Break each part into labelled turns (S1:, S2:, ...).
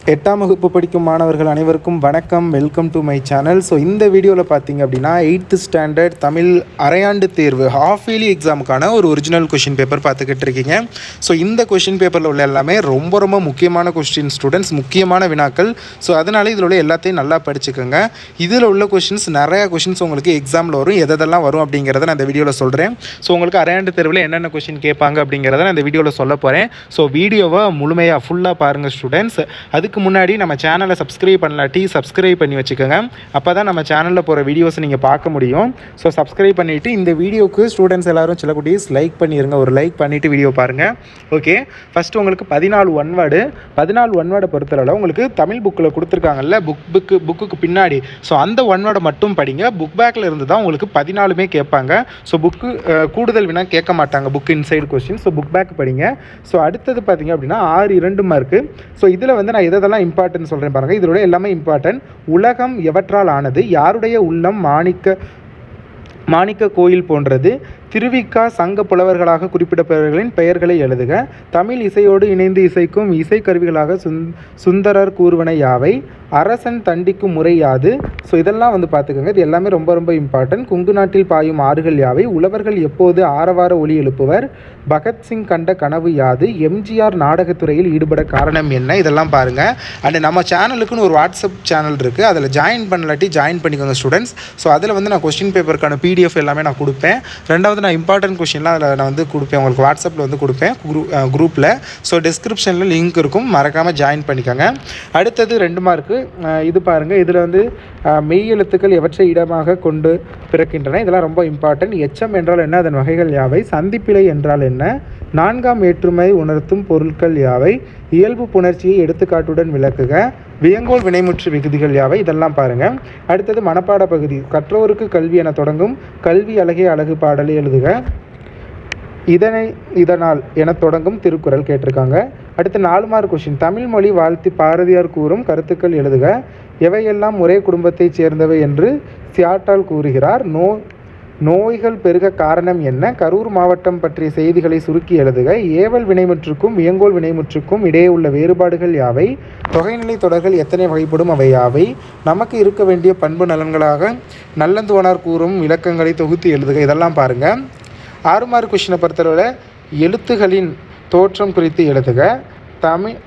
S1: எட்டாம் வகுப்பு படிக்கும் மாணவர்கள் அனைவருக்கும் வணக்கம் welcome to my channel so இந்த வீடியோவில் பார்த்தீங்க அப்படின்னா எயித்து ஸ்டாண்டர்ட் தமிழ் அரையாண்டு தேர்வு ஹாஃப் இயர்லி எக்ஸாமுக்கான ஒரு ஒரிஜினல் கொஷின் பேப்பர் பார்த்துக்கிட்டு இருக்கீங்க ஸோ இந்த கொஷின் பேப்பரில் உள்ள எல்லாமே ரொம்ப ரொம்ப முக்கியமான கொஸ்டின் ஸ்டூடெண்ட்ஸ் முக்கியமான வினாக்கள் ஸோ அதனால இதில் உள்ள எல்லாத்தையும் நல்லா படிச்சுக்கோங்க இதில் உள்ள கொஷின்ஸ் நிறைய கொஷின்ஸ் உங்களுக்கு எக்ஸாமில் வரும் எதெல்லாம் வரும் அப்படிங்கிறத நான் இந்த வீடியோவில் சொல்கிறேன் ஸோ உங்களுக்கு அரையாண்டு தேர்வில் என்னென்ன கொஷின் கேட்பாங்க அப்படிங்கிறத நான் இந்த வீடியோவில் சொல்ல போகிறேன் ஸோ வீடியோவை முழுமையாக ஃபுல்லாக பாருங்கள் ஸ்டூடெண்ட்ஸ் அதுக்கு முன்னாடி நம்ம சேனலை சப்ஸ்கிரைப் பண்ணலாட்டி சப்ஸ்கிரைப் பண்ணி வச்சுக்கோங்க அப்போ தான் நம்ம சேனலில் போகிற வீடியோஸ் நீங்கள் பார்க்க முடியும் ஸோ சப்ஸ்கிரைப் பண்ணிவிட்டு இந்த வீடியோக்கு ஸ்டூடெண்ட்ஸ் எல்லாரும் சில குட்டீஸ் லைக் பண்ணிடுங்க ஒரு லைக் பண்ணிவிட்டு வீடியோ பாருங்கள் ஓகே ஃபஸ்ட்டு உங்களுக்கு பதினாலு ஒன் வேர்டு பதினாலு ஒன் வேர்டை பொறுத்தளவில் உங்களுக்கு தமிழ் புக்கில் கொடுத்துருக்காங்கல்ல புக் புக்கு புக்குக்கு பின்னாடி ஸோ அந்த ஒன் வேர்டை மட்டும் படிங்க புக் பேக்கில் இருந்து தான் உங்களுக்கு பதினாலுமே கேட்பாங்க ஸோ புக்கு கூடுதல் வினா கேட்க மாட்டாங்க book inside question so book back படிங்க ஸோ அடுத்தது பார்த்தீங்க அப்படின்னா ஆறு இரண்டு மார்க்கு ஸோ இதில் வந்து நான் எதெல்லாம் இம்பார்ட்டன்ட் சொல்கிறேன் பாருங்கள் இதோட எல்லாமே இம்பார்ட்டன்ட் உலகம் எவற்றால் ஆனது யாருடைய உள்ளம் மாணிக்க மாணிக்க கோயில் போன்றது திருவிக்கா சங்க புலவர்களாக குறிப்பிடப்பட்டவர்களின் பெயர்களை எழுதுக தமிழ் இசையோடு இணைந்து இசைக்கும் இசைக்கருவிகளாக சுந் சுந்தரர் கூறுவன யாவை அரசன் தண்டிக்கும் முறை யாது ஸோ இதெல்லாம் வந்து பார்த்துக்கோங்க இது எல்லாமே ரொம்ப ரொம்ப இம்பார்ட்டன்ட் குங்கு நாட்டில் பாயும் ஆறுகள் யாவை உழவர்கள் எப்போது ஆரவார ஒளி எழுப்புவர் பகத்சிங் கண்ட கனவு யாது எம்ஜிஆர் நாடகத்துறையில் ஈடுபட காரணம் என்ன இதெல்லாம் பாருங்கள் அண்ட் நம்ம சேனலுக்குன்னு ஒரு வாட்ஸ்அப் சேனல் இருக்குது அதில் ஜாயின் பண்ணலாட்டி ஜாயின் பண்ணிக்கோங்க ஸ்டூடெண்ட்ஸ் ஸோ அதில் வந்து நான் கொஸ்டின் பேப்பருக்கான பிடிஎஃப் எல்லாமே நான் கொடுப்பேன் ரெண்டாவது நான் இம்பார்ட்டன்ட் கொஷின்லாம் அதில் நான் வந்து கொடுப்பேன் உங்களுக்கு வாட்ஸ்அப்பில் வந்து கொடுப்பேன் குரூ குரூப்பில் ஸோ டிஸ்கிரிப்ஷனில் லிங்க் இருக்கும் மறக்காமல் ஜாயின் பண்ணிக்கோங்க அடுத்தது ரெண்டு மார்க்கு இது பாருங்கள் இதில் வந்து அஹ், மெய் எழுத்துக்கள் எவற்றை இடமாக கொண்டு பிறக்கின்றன இதெல்லாம் ரொம்ப இம்பார்ட்டன்ட் எச்சம் என்றால் என்ன அதன் வகைகள் யாவை சந்திப்பிழை என்றால் என்ன நான்காம் வேற்றுமை உணர்த்தும் பொருட்கள் யாவை இயல்பு புணர்ச்சியை எடுத்துக்காட்டுடன் விளக்குக வியங்கோல் வினைமுற்று விகுதிகள் யாவை இதெல்லாம் பாருங்கள் அடுத்தது மனப்பாட பகுதி கற்றோருக்கு கல்வி என தொடங்கும் கல்வி அழகே அழகு பாடலை எழுதுக இதனை இதனால் என தொடங்கும் திருக்குறள் கேட்டிருக்காங்க அடுத்து நாலு மார்க் கொஷின் தமிழ் மொழி வாழ்த்தி பாரதியார் கூறும் கருத்துக்கள் எழுதுக எவையெல்லாம் ஒரே குடும்பத்தைச் சேர்ந்தவை என்று சியாட்டால் கூறுகிறார் நோ நோய்கள் பெருக காரணம் என்ன கரூர் மாவட்டம் பற்றிய செய்திகளை சுருக்கி எழுதுக ஏவல் வினைமுற்றுக்கும் வியங்கோல் வினைமுற்றுக்கும் இடையே உள்ள வேறுபாடுகள் யாவை தொகைநிலை தொடர்கள் எத்தனை வகைப்படும் அவை யாவை நமக்கு இருக்க வேண்டிய பண்பு நலன்களாக நல்லந்துவனார் கூறும் விளக்கங்களை தொகுத்து எழுதுக இதெல்லாம் பாருங்கள் ஆறு மார்க் கொஷினை பொறுத்தளவில் எழுத்துகளின் தோற்றம் குறித்து எழுதுக தமிழ்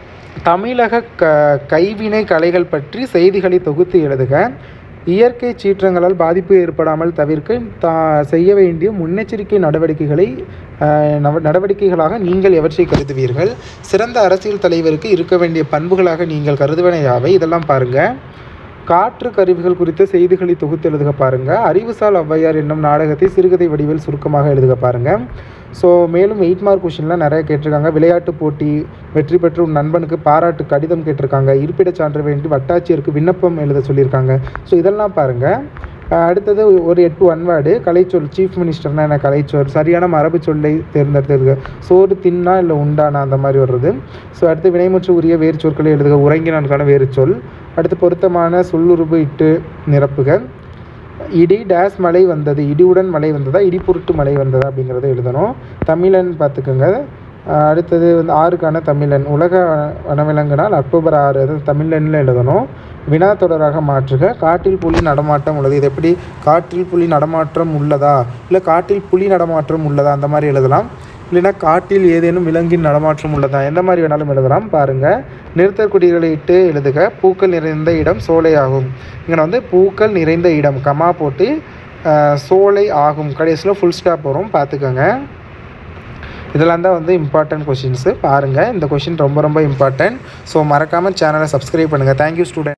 S1: தமிழக க கைவினை கலைகள் பற்றி செய்திகளை தொகுத்து எழுதுக இயற்கை சீற்றங்களால் பாதிப்பு ஏற்படாமல் தவிர்க்க தா செய்ய வேண்டிய முன்னெச்சரிக்கை நடவடிக்கைகளை அஹ், நவ- நடவடிக்கைகளாக நீங்கள் எவற்றை கருதுவீர்கள் சிறந்த அரசியல் தலைவருக்கு இருக்க வேண்டிய பண்புகளாக நீங்கள் கருதுவன யாவை இதெல்லாம் பாருங்கள் காற்று கருவிகள் குறித்த செய்திகளை தொகுத்து எழுதுக பாருங்க அறிவுசால் ஔவையார் என்னும் நாடகத்தை சிறுகதை வடிவில் சுருக்கமாக எழுதுக பாருங்க ஸோ மேலும் எயிட் மார்க் கொஷின்லாம் நிறைய கேட்டிருக்காங்க விளையாட்டு போட்டி வெற்றி பெற்ற உன் நண்பனுக்கு பாராட்டு கடிதம் கேட்டிருக்காங்க இருப்பிடச் சான்று வேண்டி வட்டாட்சியருக்கு விண்ணப்பம் எழுத சொல்லியிருக்காங்க ஸோ இதெல்லாம் பாருங்கள் அஹ் அடுத்தது ஒரு எட்டு ஒன்வேர்டு கலைச்சொல் சீஃப் மினிஸ்டர்னா என்ன கலைச்சொல் சரியான மரபு சொல்லை தேர்ந்தெடுத்தது சோறு தின்னா இல்லை உண்டானா அந்த மாதிரி வர்றது ஸோ அடுத்து வினைமுற்று உரிய வேறு சொற்களை எழுதுக உறங்கினான்கான வேறு சொல் அடுத்து பொருத்தமான சொல்லுருபு இட்டு நிரப்புக இடி டேஸ் மழை வந்தது இடியுடன் மழை வந்ததா இடி பொருட்டு மழை வந்ததா அப்படிங்கிறத எழுதணும் தமிழன் பார்த்துக்கோங்க அஹ் அடுத்தது வந்து ஆறுக்கான தமிழன் உலக வன- வனவிலங்குனால் அக்டோபர் ஆறு அது தமிழன்ல எழுதணும் வினா தொடராக மாற்றுக காட்டில் புலி நடமாட்டம் உள்ளது இது எப்படி காட்டில் புலி நடமாட்டம் உள்ளதா இல்லை காட்டில் புலி நடமாட்டம் உள்ளதா அந்த மாதிரி எழுதலாம் இல்லைன்னா காட்டில் ஏதேனும் விலங்கின் நடமாற்றம் உள்ளதா எந்த மாதிரி வேணாலும் எழுதலாம் பாருங்கள் நிறுத்தற்குடிகளை இட்டு எழுதுக பூக்கள் நிறைந்த இடம் சோலை ஆகும் இங்கே வந்து பூக்கள் நிறைந்த இடம் கமா போட்டு அஹ், சோலை ஆகும் கடைசியில் ஃபுல் ஸ்டாப் வரும் பார்த்துக்கோங்க இதெல்லாம் தான் வந்து இம்பார்ட்டன்ட் கொஷின்ஸு பாருங்கள் இந்த கொஷின் ரொம்ப ரொம்ப இம்பார்ட்டன்ட் ஸோ மறக்காமல் சேனலை சப்ஸ்கிரைப் பண்ணுங்கள் தேங்க்யூ ஸ்டூடெண்ட்